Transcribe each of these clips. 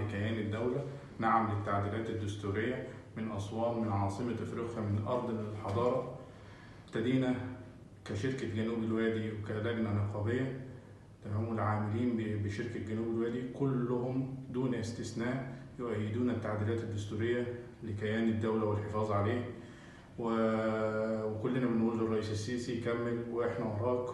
لكيان الدولة نعم للتعديلات الدستورية من أسوان من عاصمة أفريقيا من أرض الحضارة ابتدينا كشركة جنوب الوادي وكلجنة نقابية تمام والعاملين ب- بشركة جنوب الوادي كلهم دون استثناء يؤيدون التعديلات الدستورية لكيان الدولة والحفاظ عليه و- وكلنا بنقول للرئيس السيسي كمل واحنا وراك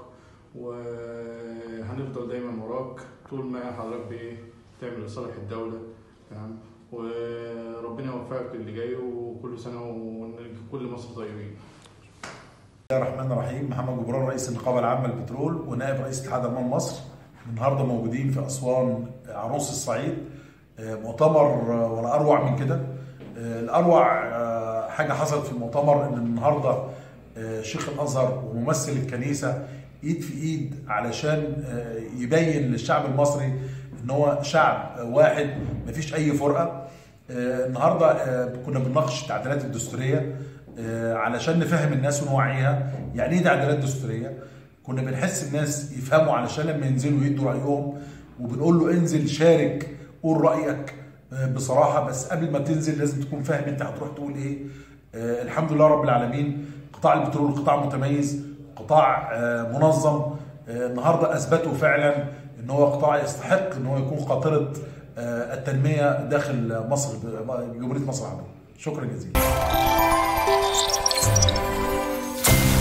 وهنفضل دايما وراك طول ما حضرتك بايه تعمل لصالح الدولة تمام وربنا يوفقك للي جاي وكل سنة وكل مصر طيبين بسم الله الرحمن الرحيم محمد جبران رئيس النقابه العامه للبترول ونائب رئيس اتحاد امان مصر النهارده موجودين في اسوان عروس الصعيد آه، مؤتمر آه، ولا اروع من كده آه، الاروع آه، حاجه حصلت في المؤتمر ان النهارده آه، شيخ الازهر وممثل الكنيسه ايد في ايد علشان آه، يبين للشعب المصري ان هو شعب آه، واحد مفيش اي فرقه آه، النهارده آه، كنا بنناقش التعديلات الدستوريه آه، علشان نفهم الناس ونوعيها يعني ايه تعديلات دستوريه كنا بنحس الناس يفهموا علشان لما ينزلوا يدوا رايهم وبنقول له انزل شارك قول رايك آه، بصراحه بس قبل ما تنزل لازم تكون فاهم انت هتروح تقول ايه آه، الحمد لله رب العالمين قطاع البترول قطاع متميز قطاع آه، منظم آه، النهارده اثبتوا فعلا ان هو قطاع يستحق ان هو يكون قاطره آه، التنميه داخل مصر جمهوريه مصر العربيه شكرا جزيلا